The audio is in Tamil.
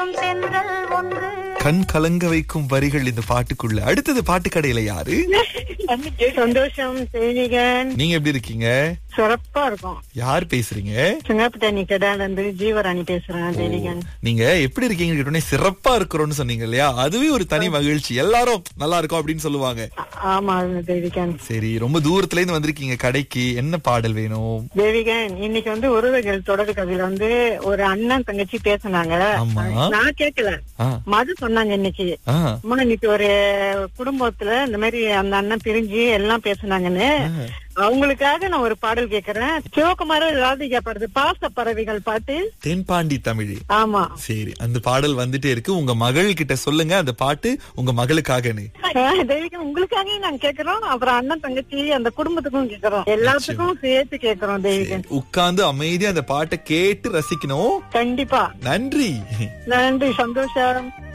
தென்றல் ஒன்று கண் கலங்க வைக்கும் வரிகள் இந்த பாட்டுக்குள்ள அடுத்தது பாட்டு கடையில யாரு சந்தோஷம் தேனிகன் நீங்க எப்படி இருக்கீங்க சிறப்பா இருக்கும் யார் பேசுறீங்க சிங்கப்பட்டணி கடால இருந்து ஜீவராணி பேசுறேன் தேனிகன் நீங்க எப்படி இருக்கீங்க கேட்டோடனே சிறப்பா இருக்கிறோம்னு சொன்னீங்க இல்லையா அதுவே ஒரு தனி மகிழ்ச்சி எல்லாரும் நல்லா இருக்கும் அப்படின்னு சொல்லுவாங்க ஆமா தேவிகன் சரி ரொம்ப தூரத்துல இருந்து வந்திருக்கீங்க கடைக்கு என்ன பாடல் வேணும் தேவிகன் இன்னைக்கு வந்து உறவுகள் தொடர் கதையில வந்து ஒரு அண்ணன் தங்கச்சி பேசுனாங்க ஆமா. நான் கேட்கல ஆ, மது சொன்னாங்க இன்னைக்கு ஆ, அம்மா, இன்னைக்கு ஒரு குடும்பத்துல இந்த மாதிரி அந்த அண்ணன் பிரிஞ்சு எல்லாம் பேசுனாங்கன்னு ஆ. அவங்களுக்காக நான் ஒரு பாடல் கேக்குறேன் சிவகுமார ராதிகா பாடுறது பாச பறவைகள் பாட்டு தென்பாண்டி தமிழ் ஆமா சரி அந்த பாடல் வந்துட்டே இருக்கு உங்க மகள் கிட்ட சொல்லுங்க அந்த பாட்டு உங்க மகளுக்காகன்னு தெய்வீகம் உங்களுக்காக நாங்க கேக்குறோம் அப்புறம் அண்ணன் தங்கச்சி அந்த குடும்பத்துக்கும் கேக்குறோம் எல்லாத்துக்கும் சேர்த்து கேக்குறோம் தெய்வீகம் உட்கார்ந்து அமைதியா அந்த பாட்டை கேட்டு ரசிக்கணும் கண்டிப்பா நன்றி நன்றி சந்தோஷம்